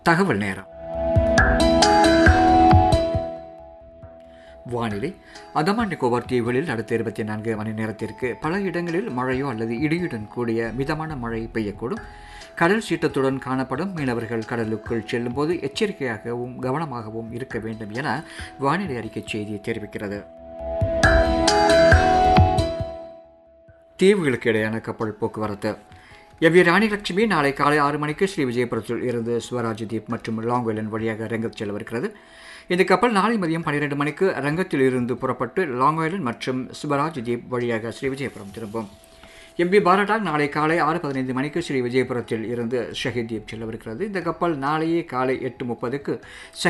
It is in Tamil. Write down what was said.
தகவல் நேரம் வானிலை அந்தமான் நிக்கோபார் தீவுகளில் அடுத்த இருபத்தி நான்கு மணி நேரத்திற்கு பல இடங்களில் மழையோ அல்லது இடியுடன் கூடிய மிதமான மழை பெய்யக்கூடும் கடல் சீற்றத்துடன் காணப்படும் மீனவர்கள் கடலுக்குள் செல்லும்போது எச்சரிக்கையாகவும் கவனமாகவும் இருக்க வேண்டும் என வானிலை அறிக்கை செய்தி தெரிவிக்கிறது தீவுகளுக்கு இடையான கப்பல் போக்குவரத்து எவ்வி ராணி லட்சுமி நாளை காலை ஆறு மணிக்கு ஸ்ரீ விஜயபுரத்தில் இருந்து ஸ்வராஜ் தீப் மற்றும் லாங் ஐலண்ட் வழியாக ரங்கத் செல்லவிருக்கிறது இந்த கப்பல் நாளை மதியம் பன்னிரெண்டு மணிக்கு ரங்கத்தில் இருந்து புறப்பட்டு லாங் ஐலண்ட் மற்றும் சுவராஜ் தீப் வழியாக ஸ்ரீ விஜயபுரம் திரும்பும் எம்பி பாரடாக் நாளை காலை ஆறு பதினைந்து மணிக்கு ஸ்ரீ விஜயபுரத்தில் இருந்து ஷஹீத் தீப் செல்லவிருக்கிறது இந்த கப்பல் நாளையே காலை எட்டு முப்பதுக்கு